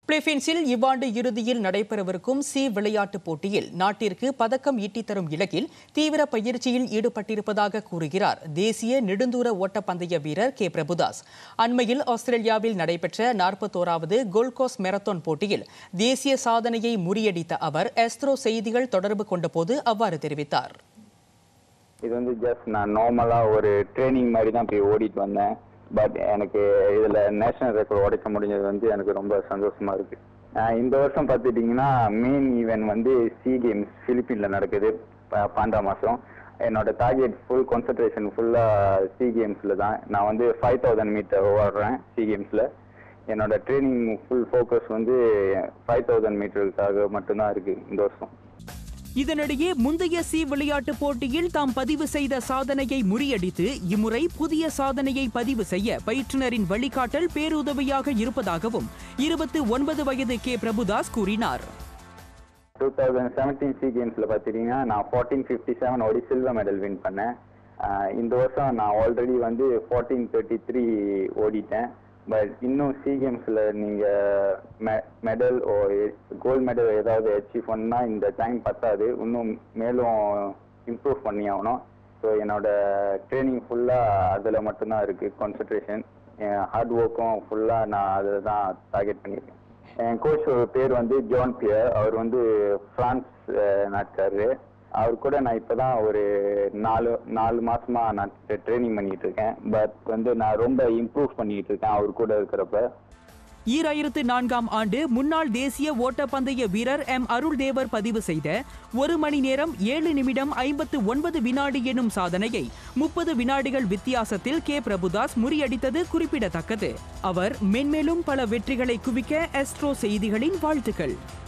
பிலிப்பீன்ஸில் இவ்வாண்டு இறுதியில் நடைபெறவிருக்கும் சி விளையாட்டுப் போட்டியில் நாட்டிற்கு பதக்கம் ஈட்டித் தரும் இலக்கில் தீவிர பயிற்சியில் ஈடுபட்டிருப்பதாக கூறுகிறார் தேசிய நெடுந்தூர ஓட்டப்பந்தய வீரர் கே பிரபுதாஸ் அண்மையில் ஆஸ்திரேலியாவில் நடைபெற்ற நாற்பத்தோராவது கோல்கோஸ் மெரத்தான் போட்டியில் தேசிய சாதனையை முறியடித்த அவர் எஸ்த்ரோ செய்திகள் தொடர்பு கொண்டபோது அவ்வாறு தெரிவித்தார் இது வந்து ஜஸ்ட் நான் நார்மலாக ஒரு ட்ரைனிங் மாதிரி தான் போய் ஓடிட்டு வந்தேன் பட் எனக்கு இதில் நேஷனல் ரெக்கார்ட் உடைக்க முடிஞ்சது வந்து எனக்கு ரொம்ப சந்தோஷமா இருக்கு ஆஹ் இந்த வருஷம் பார்த்துட்டிங்கன்னா மெயின் ஈவென்ட் வந்து சி கேம்ஸ் பிலிப்பீனில் நடக்குது ப- பன்னெண்டாம் மாதம் என்னோட டார்கெட் ஃபுல் கான்சன்ட்ரேஷன் ஃபுல்லாக சி கேம்ஸில் தான் நான் வந்து ஃபைவ் தௌசண்ட் மீட்டர் ஓடுறேன் சி கேம்ஸில் என்னோட ட்ரைனிங் ஃபுல் ஃபோக்கஸ் வந்து ஃபைவ் தௌசண்ட் மீட்டருக்காக மட்டும்தான் இருக்குது இந்த வருஷம் இதனிடையே முந்தைய சி விளையாட்டுப் போட்டியில் தாம் பதிவு செய்த சாதனையை முறியடித்து இம்முறை புதிய சாதனையை பதிவு செய்ய பயிற்றுனரின் வழிகாட்டல் பேருதவியாக இருப்பதாகவும் இருபத்து ஒன்பது வயது கே பிரபுதாஸ் கூறினார் டூ தௌசண்ட் செவன்டீன் சி கேம்ஸில் பார்த்துட்டிங்கன்னா நான் ஃபோர்டீன் ஃபிஃப்டி செவன் ஓடி சில்வர் மெடல் வின் பண்ணேன் ஆஹ் இந்த வருஷம் நான் ஆல்ரெடி வந்து ஃபோர்டீன் தேர்ட்டி த்ரீ ஓடிட்டேன் பட் இன்னும் சி கேம்ஸில் நீங்கள் மெடல் ஓ கோல்டு மெடல் ஏதாவது அச்சீவ் பண்ணால் இந்த டைம் பத்தாது இன்னும் மேலும் இம்ப்ரூவ் பண்ணி ஆகணும் ஸோ என்னோட ட்ரைனிங் ஃபுல்லாக அதில் மட்டும்தான் இருக்குது கான்சன்ட்ரேஷன் என் ஹார்ட் ஒர்க்கும் ஃபுல்லாக நான் அதில் தான் டார்கெட் பண்ணியிருக்கேன் என் கோச் பேர் வந்து ஜான் பியர் அவர் வந்து பிரான்ஸ் அஹ், நாட்டுக்காரரு அவர் கூட நான் இப்பதான் ஒரு நாலு நாலு மாசமா நான் ட்ரைனிங் பண்ணிட்டு இருக்கேன் பட் வந்து நான் ரொம்ப இம்ப்ரூவ் பண்ணிட்டு இருக்கேன் அவர் கூட இருக்கிறப்ப ஈராயிரத்து நான்காம் ஆண்டு முன்னாள் தேசிய ஓட்டப்பந்தய வீரர் எம் அருள் தேவர் பதிவு செய்த ஒரு மணி நேரம் ஏழு நிமிடம் ஐம்பத்து ஒன்பது வினாடி எனும் சாதனையை முப்பது வினாடிகள் வித்தியாசத்தில் கே பிரபுதாஸ் முறியடித்தது குறிப்பிடத்தக்கது அவர் மென்மேலும் பல வெற்றிகளை குவிக்க எஸ்ட்ரோ செய்திகளின் வாழ்த்துக்கள்